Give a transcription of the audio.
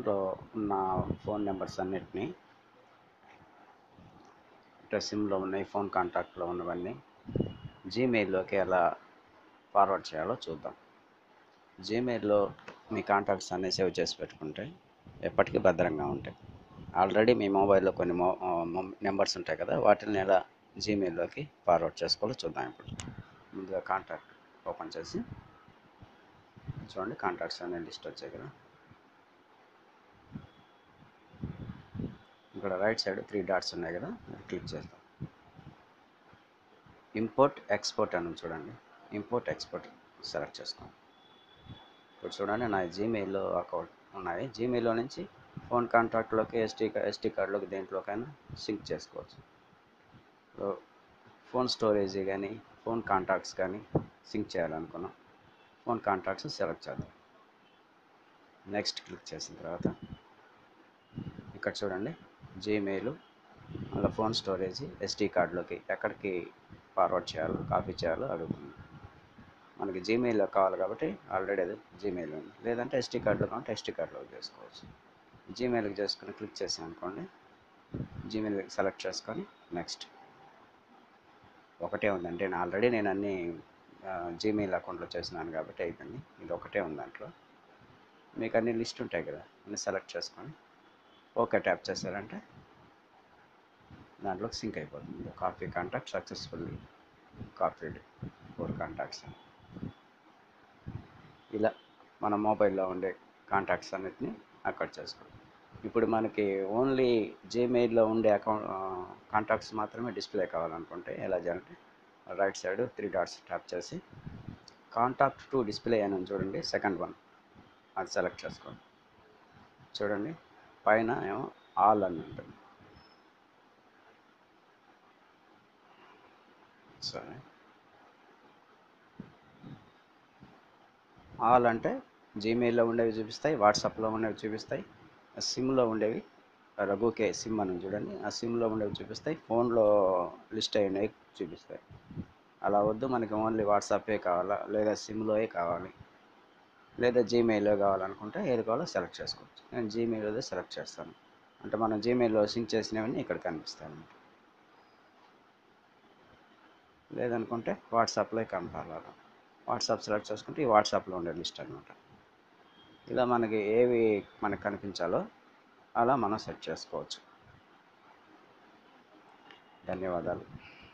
సిమ్లో ఉన్న phone numbers అన్నిటినీ అంటే సిమ్లో ఉన్నాయి ఫోన్ కాంటాక్ట్లో ఉన్నవన్నీ జీమెయిల్లోకి ఎలా ఫార్వర్డ్ చేయాలో చూద్దాం జీమెయిల్లో మీ కాంటాక్ట్స్ అన్నీ సేవ్ చేసి పెట్టుకుంటే ఎప్పటికీ భద్రంగా ఉంటాయి ఆల్రెడీ మీ మొబైల్లో కొన్ని మో నెంబర్స్ ఉంటాయి కదా వాటిని ఎలా జీమెయిల్లోకి ఫార్వర్డ్ చేసుకోవాలో చూద్దాం ఇప్పుడు ముందుగా కాంటాక్ట్ ఓపెన్ చేసి చూడండి కాంటాక్ట్స్ అనే లిస్ట్ వచ్చాయి కదా ఇక్కడ రైట్ సైడ్ త్రీ డాట్స్ ఉన్నాయి కదా క్లిక్ చేద్దాం ఇంపోర్ట్ ఎక్స్పోర్ట్ అని ఉంది చూడండి ఇంపోర్ట్ ఎక్స్పోర్ట్ సెలెక్ట్ చేసుకోండి ఇప్పుడు చూడండి నా జీమెయిల్ అకౌంట్ ఉన్నాయి జీమెయిల్లో నుంచి ఫోన్ కాంటాక్ట్లోకి ఎస్టీ ఎస్టీ కార్డులోకి దేంట్లోకైనా సింక్ చేసుకోవచ్చు సో ఫోన్ స్టోరేజ్ కానీ ఫోన్ కాంటాక్ట్స్ కానీ సింక్ చేయాలనుకున్నాం ఫోన్ కాంటాక్ట్స్ సెలెక్ట్ చేద్దాం నెక్స్ట్ క్లిక్ చేసిన తర్వాత ఇక్కడ చూడండి జీమెయిల్ అలా ఫోన్ స్టోరేజ్ ఎస్టీ కార్డులోకి ఎక్కడికి ఫార్వర్డ్ చేయాలో కాపీ చేయాలో అడుగుతుంది మనకి జీమెయిల్లో కావాలి కాబట్టి ఆల్రెడీ అది జీమెయిల్ ఉంది లేదంటే ఎస్టీ కార్డులో కావాలంటే ఎస్టీ కార్డులో చేసుకోవచ్చు జీమెయిల్కి చేసుకుని క్లిక్ చేసాం అనుకోండి జీమెయిల్ సెలెక్ట్ చేసుకొని నెక్స్ట్ ఒకటే ఉందంటే నేను ఆల్రెడీ నేను అన్ని జీమెయిల్ అకౌంట్లో చేసినాను కాబట్టి అయిపోయింది ఇది ఒకటే ఉంది దాంట్లో మీకు అన్ని లిస్ట్ ఉంటాయి కదా అన్ని సెలెక్ట్ చేసుకొని ఓకే ట్యాప్ చేశారంటే దాంట్లో సింక్ అయిపోతుంది copy contact successfully copied four contacts ఇలా మన మొబైల్లో ఉండే కాంటాక్ట్స్ అన్నిటిని అక్కడ చేసుకోండి ఇప్పుడు మనకి ఓన్లీ జీమెయిల్లో ఉండే అకౌంట్ కాంటాక్ట్స్ మాత్రమే డిస్ప్లే కావాలనుకుంటే ఎలా చేయాలంటే right side three dots tap చేసి కాంటాక్ట్ టు డిస్ప్లే అని ఉంది చూడండి సెకండ్ వన్ అది సెలెక్ట్ చేసుకోండి చూడండి పైన ఏమో ఆల్ అని ఉంటుంది సరే ఆల్ అంటే జీమెయిల్లో ఉండేవి చూపిస్తాయి వాట్సాప్లో ఉండేవి చూపిస్తాయి సిమ్లో ఉండేవి రఘుకే సిమ్ అని చూడండి ఆ సిమ్లో ఉండేవి చూపిస్తాయి ఫోన్లో లిస్ట్ అయినవి చూపిస్తాయి అలా వద్దు మనకి ఓన్లీ వాట్సాపే కావాలా లేదా సిమ్లోయే కావాలి లేదా జీమెయిల్లో కావాలనుకుంటే ఏది కావాలో సెలెక్ట్ చేసుకోవచ్చు నేను జీమెయిల్ సెలెక్ట్ చేస్తాను అంటే మనం జీమెయిల్లో సింక్ చేసినవన్నీ ఇక్కడ కనిపిస్తాయి అన్నమాట లేదనుకుంటే వాట్సాప్లో కనపాలి వాట్సాప్ సెలెక్ట్ చేసుకుంటే ఈ వాట్సాప్లో ఉండే లిస్ట్ అనమాట ఇలా మనకి ఏవి మనకు కనిపించాలో అలా మనం సెట్ చేసుకోవచ్చు ధన్యవాదాలు